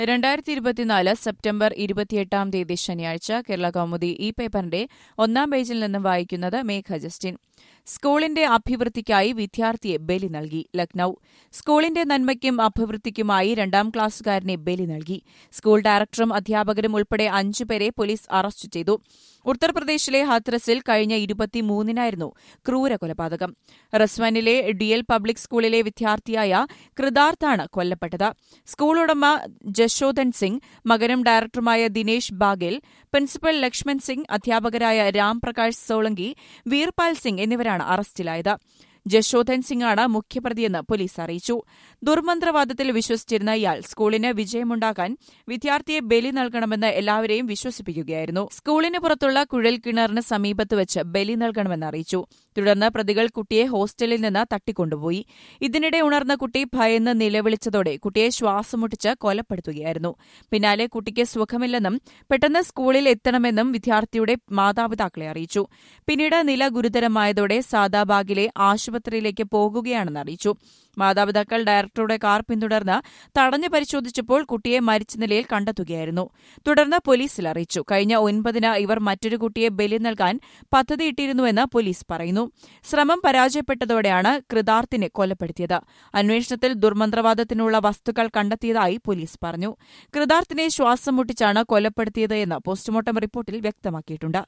രണ്ടായിരത്തി ഇരുപത്തിനാല് സെപ്റ്റംബർ ഇരുപത്തിയെട്ടാം തീയതി ശനിയാഴ്ച കേരള കൗമുദി ഈ പേപ്പറിന്റെ ഒന്നാം പേജിൽ നിന്നും വായിക്കുന്നത് മേഘ ജസ്റ്റിൻ സ്കൂളിന്റെ അഭിവൃദ്ധിക്കായി വിദ്യാർത്ഥിയെ ബലി നൽകി ലക്നൌ സ്കൂളിന്റെ നന്മയ്ക്കും അഭിവൃദ്ധിക്കുമായി രണ്ടാം ക്ലാസ്സുകാരനെ ബലി നൽകി സ്കൂൾ ഡയറക്ടറും അധ്യാപകരും ഉൾപ്പെടെ അഞ്ചുപേരെ പോലീസ് അറസ്റ്റ് ചെയ്തു ഉത്തർപ്രദേശിലെ ഹാത്രസിൽ കഴിഞ്ഞ ഇരുപത്തിമൂന്നിനായിരുന്നു ക്രൂര കൊലപാതകം റസ്വാനിലെ ഡിഎൽ പബ്ലിക് സ്കൂളിലെ വിദ്യാർത്ഥിയായ കൃതാർത്ഥാണ് കൊല്ലപ്പെട്ടത് സ്കൂൾ ഉടമ ജശോധൻ സിംഗ് മകനും ഡയറക്ടറുമായ ദിനേശ് ബാഗേൽ പ്രിൻസിപ്പൽ ലക്ഷ്മൺ സിംഗ് അധ്യാപകരായ രാംപ്രകാശ് സോളങ്കി വീർപാൽ സിംഗ് എന്നിവരാണ് അറസ്റ്റിലായത് ജശോധൻ സിംഗാണ് മുഖ്യപ്രതിയെന്ന് പോലീസ് അറിയിച്ചു ദുർമന്ത്രവാദത്തിൽ വിശ്വസിച്ചിരുന്ന ഇയാൾ സ്കൂളിന് വിജയമുണ്ടാക്കാൻ വിദ്യാർത്ഥിയെ ബലി നൽകണമെന്ന് എല്ലാവരെയും വിശ്വസിപ്പിക്കുകയായിരുന്നു സ്കൂളിന് പുറത്തുള്ള കുഴൽ കിണറിന് സമീപത്ത് വെച്ച് ബലി നൽകണമെന്ന് അറിയിച്ചു തുടർന്ന് പ്രതികൾ കുട്ടിയെ ഹോസ്റ്റലിൽ നിന്ന് തട്ടിക്കൊണ്ടുപോയി ഇതിനിടെ ഉണർന്ന കുട്ടി ഭയന്ന് നിലവിളിച്ചതോടെ കുട്ടിയെ ശ്വാസമുട്ടിച്ച് കൊലപ്പെടുത്തുകയായിരുന്നു പിന്നാലെ കുട്ടിക്ക് സുഖമില്ലെന്നും പെട്ടെന്ന് സ്കൂളിൽ എത്തണമെന്നും വിദ്യാർത്ഥിയുടെ മാതാപിതാക്കളെ അറിയിച്ചു പിന്നീട് നില ഗുരുതരമായതോടെ സാദാബാഗിലെ ആശുപത്രിയിലേക്ക് പോകുകയാണെന്ന് അറിയിച്ചു മാതാപിതാക്കൾ ഡയറക്ടറുടെ കാർ പിന്തുടർന്ന് തടഞ്ഞു പരിശോധിച്ചപ്പോൾ കുട്ടിയെ മരിച്ച നിലയിൽ കണ്ടെത്തുകയായിരുന്നു തുടർന്ന് പോലീസിൽ അറിയിച്ചു കഴിഞ്ഞ ഒൻപതിന് ഇവർ മറ്റൊരു കുട്ടിയെ ബലി നൽകാൻ പദ്ധതിയിട്ടിരുന്നുവെന്ന് പോലീസ് പറയുന്നു ശ്രമം പരാജയപ്പെട്ടതോടെയാണ് കൃതാർത്ഥിനെ കൊലപ്പെടുത്തിയത് അന്വേഷണത്തിൽ ദുർമന്ത്രവാദത്തിനുള്ള വസ്തുക്കൾ കണ്ടെത്തിയതായി പോലീസ് പറഞ്ഞു കൃതാർത്ഥിനെ ശ്വാസം മുട്ടിച്ചാണ് കൊലപ്പെടുത്തിയത് എന്ന് പോസ്റ്റ്മോർട്ടം റിപ്പോർട്ടിൽ വ്യക്തമാക്കിയിട്ടുണ്ട്